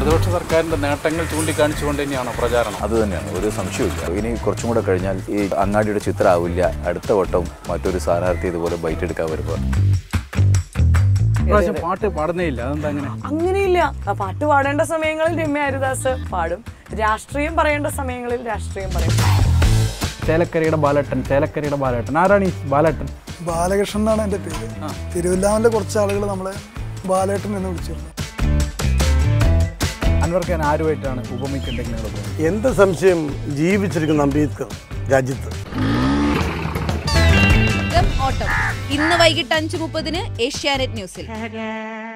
ഇടതുപക്ഷ സർക്കാരിന്റെ നേട്ടങ്ങൾ ചൂണ്ടിക്കാണിച്ചുകൊണ്ട് തന്നെയാണോ പ്രചാരണം അത് തന്നെയാണ് ഒരു സംശയമില്ല ഇനി കുറച്ചും കൂടെ കഴിഞ്ഞാൽ ഈ അങ്ങാടിയുടെ ചിത്രമാവില്ല അടുത്ത വട്ടം മറ്റൊരു സ്ഥാനാർത്ഥി ഇതുപോലെ ബൈറ്റ് എടുക്കാൻ വരുമ്പോൾ ഇപ്രാവശ്യം പാട്ട് പാടുന്നേ ഇല്ല അതെന്താ അങ്ങനെ അങ്ങനെയില്ല ആ പാട്ട് പാടേണ്ട സമയങ്ങളിൽ രമ്യ ഹരിദാസ് പാടും രാഷ്ട്രീയം പറയേണ്ട സമയങ്ങളിൽ രാഷ്ട്രീയം പറയും ചേലക്കരയുടെ ബാലേട്ടൻ ചേലക്കരയുടെ ബാലേട്ടൻ ആരാണ് ഈ ബാലേട്ടൻ ബാലകൃഷ്ണൻ എന്നാണ് എൻ്റെ പേര് തിരുവല്ലാമിലെ കുറച്ച് ആളുകൾ നമ്മളെ ബാലേട്ടൻ എന്ന് വിളിച്ചിരുന്നു അൻവർ ഖാൻ ആരുമായിട്ടാണ് ഉപമിക്കുണ്ടെങ്കിൽ നിങ്ങൾ പോകുന്നത് എന്ത് സംശയം ജീവിച്ചിരിക്കുന്ന അംബേദ്കർ രാജ്യത്ത് ഓട്ടം ഇന്ന് വൈകിട്ട് അഞ്ച് മുപ്പതിന് ഏഷ്യാനെറ്റ് ന്യൂസിൽ